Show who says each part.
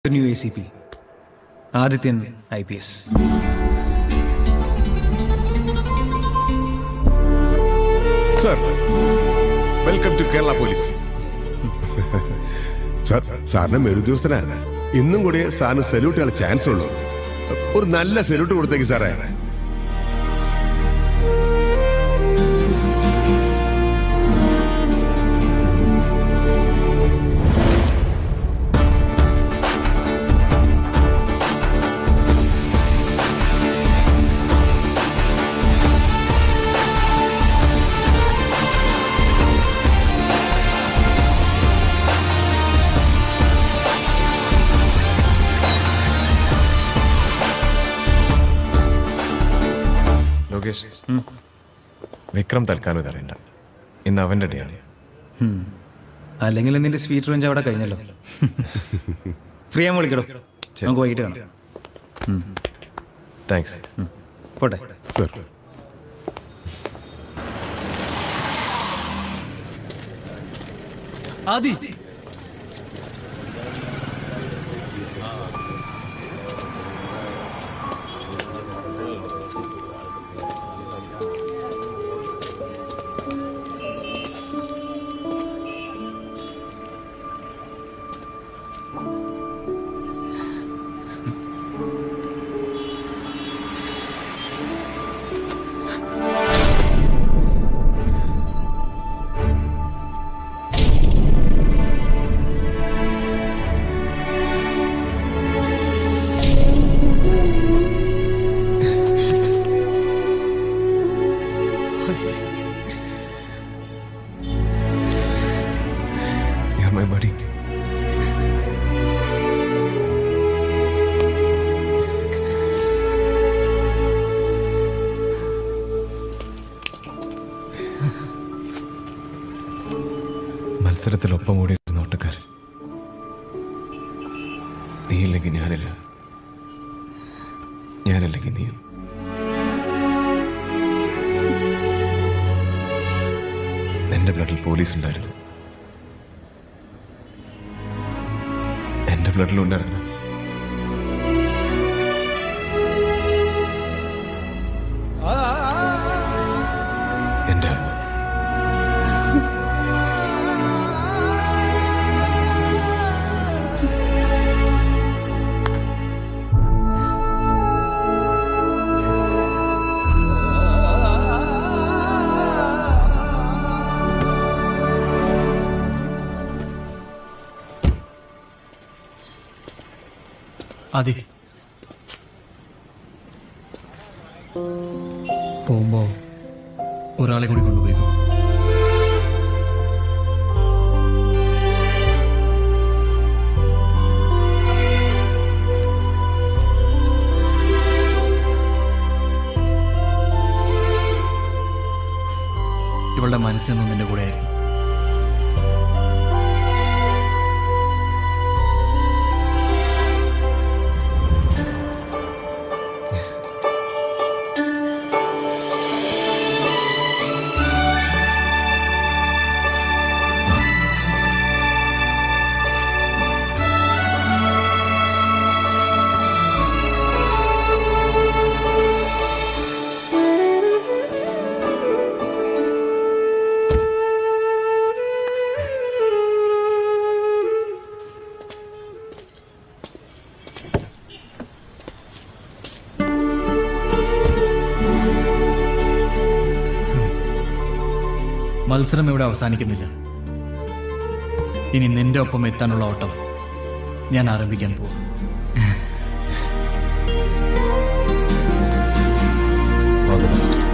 Speaker 1: New A C P Adithyan I P S
Speaker 2: sir welcome to Kerala police sir സാറിന് മെരുദ്യോഗസ്ഥനാണ് ഇന്നും കൂടി സാറിന് സല്യൂട്ട് ചെയ്യാൻ ചാൻസ് ഉള്ളൂ ഒരു നല്ല സല്യൂട്ട് കൊടുത്തേക്ക് സാറേ
Speaker 3: ലോകേഷ് വിക്രം തൽക്കാലം ഇതറിയണ്ട ഇന്ന് അവൻ്റെ ഡേയാണ്
Speaker 1: അല്ലെങ്കിൽ നിന്റെ സ്വീറ്റ് റേഞ്ച് അവിടെ കഴിഞ്ഞല്ലോ ഫ്രീ ആകുമ്പോൾ വിളിക്കടോ നമുക്ക് വൈകിട്ട് കാണാം
Speaker 3: താങ്ക്സ്
Speaker 1: പോട്ടെ
Speaker 2: sir
Speaker 4: Adi
Speaker 3: You're my buddy. മത്സരത്തിൽ ഒപ്പം ഓടിയിരുന്ന ഓട്ടക്കാരൻ നീയില്ലെങ്കിൽ ഞാനില്ല ഞാനല്ലെങ്കിൽ നീയും എന്റെ ബ്ലഡിൽ പോലീസ് ഉണ്ടായിരുന്നു എന്റെ ബ്ലഡിലും ഉണ്ടായിരുന്നു എന്റെ അമ്മ
Speaker 4: ആദി പോകുമ്പോ ഒരാളെ കൂടി കൊണ്ടുപോയിക്കോ ഇവളുടെ മനസ്സെന്നും നിന്റെ കൂടെ ആയിരിക്കും മത്സരം ഇവിടെ അവസാനിക്കുന്നില്ല ഇനി നിന്റെ ഒപ്പം എത്താനുള്ള ഓട്ടം ഞാൻ ആരംഭിക്കാൻ പോവാ
Speaker 3: All the best.